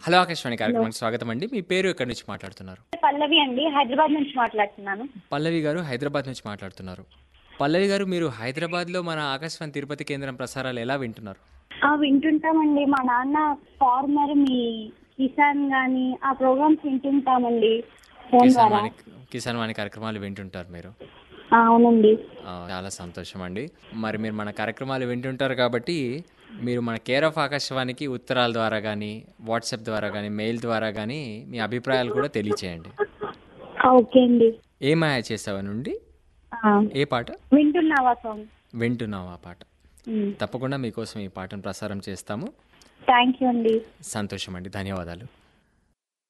hello Akashvani కార్యక్రమానికి స్వాగతం అండి మీ పేరు ఎక్కడి నుంచి మాట్లాడుతున్నారు పల్లవి అండి హైదరాబాద్ నుంచి మాట్లాడుతున్నాను పల్లవి గారు హైదరాబాద్ నుంచి మాట్లాడుతున్నారు పల్లవి గారు మీరు హైదరాబాద్లో మన ఆకాశవాణి తిరుపతి కేంద్రం ప్రసారాలు ఎలా వింటున్నారు ఆ, వింటుంటామండి మా నాన్న ఫార్మర్ మీ కిసాన్ గాని ఆ ప్రోగ్రామ్స్ వింటుంటామండి ఫోన్ కిసాన్ ద్వారా వాణి కిసాన్ వాణి కార్యక్రమాలు వింటుంటారు మీరు ఆ, అవునండి ఆ, చాలా సంతోషం అండి మరి మీరు మన కార్యక్రమాలు వింటుంటారు కాబట్టి మీరు మన కేర్ ఆఫ్ ఆకాశవాణికి ఉత్తరాల ద్వారా కానీ వాట్సాప్ ద్వారా కానీ మెయిల్ ద్వారా కానీ మీ అభిప్రాయాలు కూడా తెలియచేయండి ఆ, ఓకే అండి ఏ మాయ చేసావా నుండి ఆ, ఏ పాట వింటున్నావా సాంగ్ వింటున్నావు ఆ పాట తప్పకుండా మీకోసం ఈ పాటను ప్రసారం చేస్తాము థ్యాంక్ యూ అండి సంతోషం అండి ధన్యవాదాలు